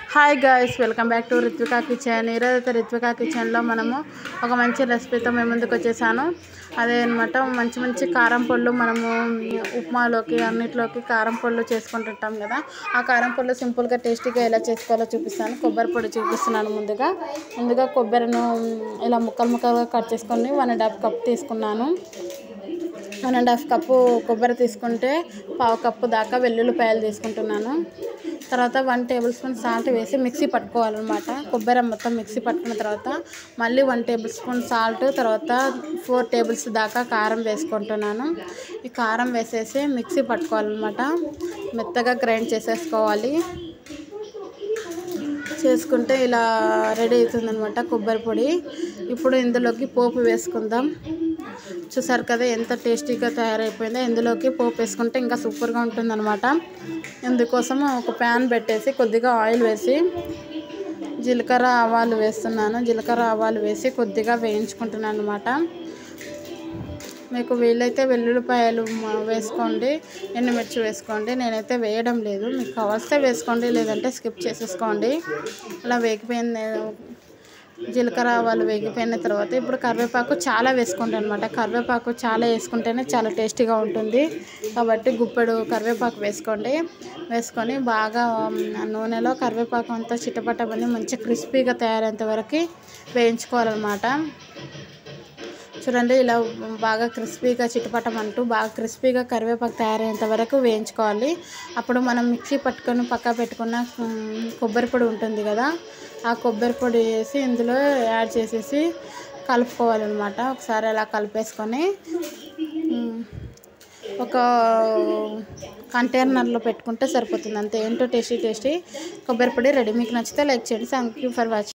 hi guys welcome back to Ritvika kitchen ఈరోజైతే రిత్వికా కిచెన్లో మనము ఒక మంచి రెసిపీతో మేము ముందుకు వచ్చేసాను అదే అనమాట మంచి మంచి కారం పళ్ళు మనము ఉప్మాలోకి అన్నిట్లోకి కారం పళ్ళు చేసుకుంటుంటాం కదా ఆ కారం పళ్ళు సింపుల్గా టేస్టీగా ఎలా చేసుకోవాలో చూపిస్తాను కొబ్బరి పొడి చూపిస్తున్నాను ముందుగా ముందుగా కొబ్బరిను ఇలా ముక్కలు ముక్కలుగా కట్ చేసుకొని వన్ అండ్ హాఫ్ కప్ తీసుకున్నాను వన్ అండ్ హాఫ్ కప్పు కొబ్బరి తీసుకుంటే పావు కప్పు దాకా వెల్లుల్లిపాయలు తీసుకుంటున్నాను తర్వాత వన్ టేబుల్ స్పూన్ సాల్ట్ వేసి మిక్సీ పట్టుకోవాలన్నమాట కొబ్బరి మొత్తం మిక్సీ పట్టుకున్న తర్వాత మళ్ళీ వన్ టేబుల్ స్పూన్ సాల్ట్ తర్వాత ఫోర్ టేబుల్స్ దాకా కారం వేసుకుంటున్నాను ఈ కారం వేసేసి మిక్సీ పట్టుకోవాలన్నమాట మెత్తగా గ్రైండ్ చేసేసుకోవాలి చేసుకుంటే ఇలా రెడీ అవుతుందన్నమాట కొబ్బరి పొడి ఇప్పుడు ఇందులోకి పోపు వేసుకుందాం చూసారు కదా ఎంత టేస్టీగా తయారైపోయిందో ఇందులోకి పోపు వేసుకుంటే ఇంకా సూపర్గా ఉంటుందన్నమాట ఇందుకోసం ఒక ప్యాన్ పెట్టేసి కొద్దిగా ఆయిల్ వేసి జీలకర్ర ఆవాలు వేస్తున్నాను జీలకర్ర ఆవాలు వేసి కొద్దిగా వేయించుకుంటున్నాను అనమాట మీకు వీలైతే వెల్లుల్లిపాయలు మ- వేసుకోండి ఎండుమిర్చి వేసుకోండి నేనైతే వేయడం లేదు మీకు కావలిస్తే వేసుకోండి లేదంటే స్కిప్ చేసేసుకోండి అలా వేగిపోయింది జీలకర్ర ఆవాలు వేగిపోయిన తర్వాత ఇప్పుడు కరివేపాకు చాలా వేసుకోండి అనమాట కరివేపాకు చాలా వేసుకుంటేనే చాలా టేస్టీగా ఉంటుంది కాబట్టి గుప్పెడు కరివేపాకు వేసుకోండి వేసుకొని బాగా మ్, ఆ నూనెలో కరివేపాకు అంతా చిటపటమని మంచి క్రిస్పీగా తయారయ్యేంత వరకు వేయించుకోవాలన్నమాట చూడండి ఇలా బాగా క్రిస్పీగా చిటపటమంటూ బాగా క్రిస్పీగా కరివేపాకు తయారయ్యేంత వరకు వేయించుకోవాలి అప్పుడు మనం మిక్సీ పట్టుకొని పక్క పెట్టుకున్న ఉమ్, కొబ్బరి పొడి ఉంటుంది కదా ఆ కొబ్బరి పొడి వేసి ఇందులో యాడ్ చేసేసి కలుపుకోవాలన్నమాట ఒకసారి అలా కలిపేసుకొని ఉమ్, ఒక కంటైనర్లో పెట్టుకుంటే సరిపోతుంది అంతే ఏంటో టేస్టీ టేస్టీ కొబ్బరి పొడి రెడీ మీకు నచ్చితే లైక్ చేయండి థ్యాంక్ యూ ఫర్ వాచింగ్